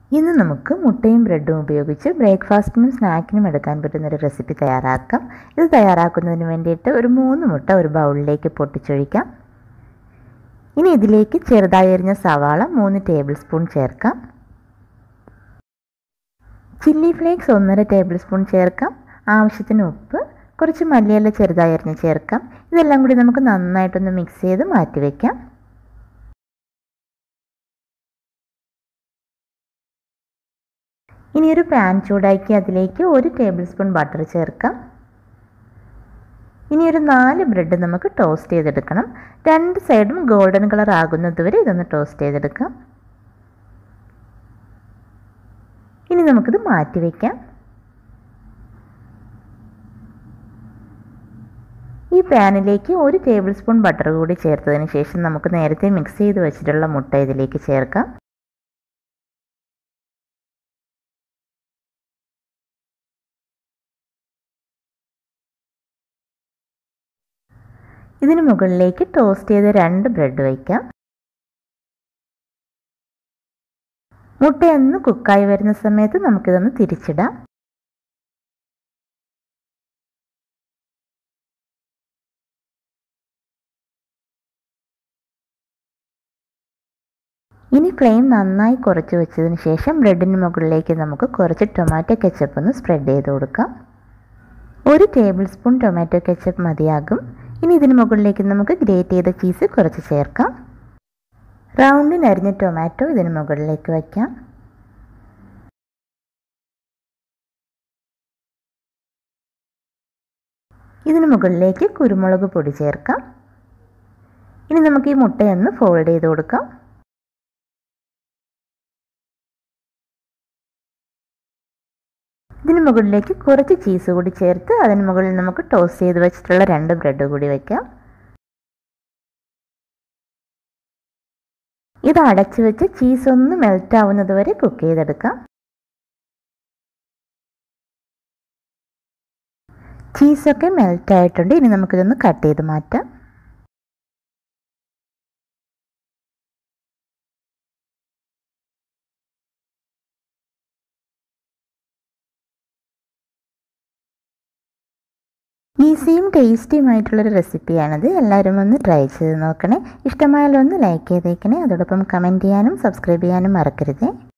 ഇന്ന് നമുക്ക് മുട്ടയും ബ്രെഡും ഉപയോഗിച്ച് ബ്രേക്ക്ഫാസ്റ്റിനും സ്നാക്കിനും എടുക്കാൻ പറ്റുന്ന ഒരു റെസിപ്പി തയ്യാറാക്കാം ഇത് തയ്യാറാക്കുന്നതിന് വേണ്ടിയിട്ട് ഒരു മൂന്ന് മുട്ട ഒരു ബൗളിലേക്ക് പൊട്ടിച്ചൊഴിക്കാം ഇനി ഇതിലേക്ക് ചെറുതായി അരിഞ്ഞ സവാള മൂന്ന് ടേബിൾ സ്പൂൺ ചേർക്കാം ചില്ലി ഫ്ലേക്സ് ഒന്നര ടേബിൾ സ്പൂൺ ചേർക്കാം ആവശ്യത്തിന് ഉപ്പ് കുറച്ച് മല്ലിയില ചെറുതായി അരിഞ്ഞ് ചേർക്കാം ഇതെല്ലാം കൂടി നമുക്ക് നന്നായിട്ടൊന്ന് മിക്സ് ചെയ്ത് മാറ്റി വയ്ക്കാം ഇനി ഒരു പാൻ ചൂടാക്കി അതിലേക്ക് ഒരു ടേബിൾ സ്പൂൺ ബട്ടർ ചേർക്കാം ഇനി ഒരു നാല് ബ്രെഡ് നമുക്ക് ടോസ്റ്റ് ചെയ്തെടുക്കണം രണ്ട് സൈഡും ഗോൾഡൻ കളർ ആകുന്നത് വരെ ഇതൊന്ന് ടോസ്റ്റ് ചെയ്തെടുക്കാം ഇനി നമുക്കിത് മാറ്റി വയ്ക്കാം ഈ പാനിലേക്ക് ഒരു ടേബിൾ സ്പൂൺ ബട്ടർ കൂടി ചേർത്തതിന് ശേഷം നമുക്ക് നേരത്തെ മിക്സ് ചെയ്ത് വെച്ചിട്ടുള്ള മുട്ട ഇതിലേക്ക് ചേർക്കാം ഇതിന് മുകളിലേക്ക് ടോസ്റ്റ് ചെയ്ത രണ്ട് ബ്രെഡ് വയ്ക്കാം മുട്ടയൊന്ന് കുക്കായി വരുന്ന സമയത്ത് നമുക്കിതൊന്ന് തിരിച്ചിടാം ഇനി ഫ്ലെയിം നന്നായി കുറച്ച് വെച്ചതിന് ശേഷം ബ്രെഡിന് മുകളിലേക്ക് നമുക്ക് കുറച്ച് ടൊമാറ്റോ കെച്ചപ്പ് ഒന്ന് സ്പ്രെഡ് ചെയ്ത് കൊടുക്കാം ഒരു ടേബിൾ സ്പൂൺ ടൊമാറ്റോ കെച്ചപ്പ് മതിയാകും ഇനി ഇതിന് മുകളിലേക്ക് നമുക്ക് ഗ്രേറ്റ് ചെയ്ത ചീസ് കുറച്ച് ചേർക്കാം റൗണ്ടിന് അരിഞ്ഞ ടൊമാറ്റോ ഇതിന് മുകളിലേക്ക് വയ്ക്കാം ഇതിന് മുകളിലേക്ക് കുരുമുളക് പൊടി ചേർക്കാം ഇനി നമുക്ക് ഈ മുട്ടയൊന്ന് ഫോൾഡ് ചെയ്ത് കൊടുക്കാം ഇതിന് മുകളിലേക്ക് കുറച്ച് ചീസ് കൂടി ചേർത്ത് അതിന് മുകളിൽ നമുക്ക് ടോസ്റ്റ് ചെയ്ത് വെച്ചിട്ടുള്ള രണ്ട് ബ്രെഡ് കൂടി വയ്ക്കാം ഇത് അടച്ചു വെച്ച് ചീസ് ഒന്ന് മെൽറ്റ് ആവുന്നത് വരെ കുക്ക് ചെയ്തെടുക്കാം ചീസൊക്കെ മെൽറ്റ് ആയിട്ടുണ്ട് ഇനി നമുക്കിതൊന്ന് കട്ട് ചെയ്ത് മാറ്റാം ഈസിയും ടേസ്റ്റിയുമായിട്ടുള്ളൊരു റെസിപ്പിയാണിത് എല്ലാവരും ഒന്ന് ട്രൈ ചെയ്ത് നോക്കണേ ഇഷ്ടമായാലും ഒന്ന് ലൈക്ക് ചെയ്തേക്കണേ അതോടൊപ്പം കമൻറ്റ് ചെയ്യാനും സബ്സ്ക്രൈബ് ചെയ്യാനും മറക്കരുതേ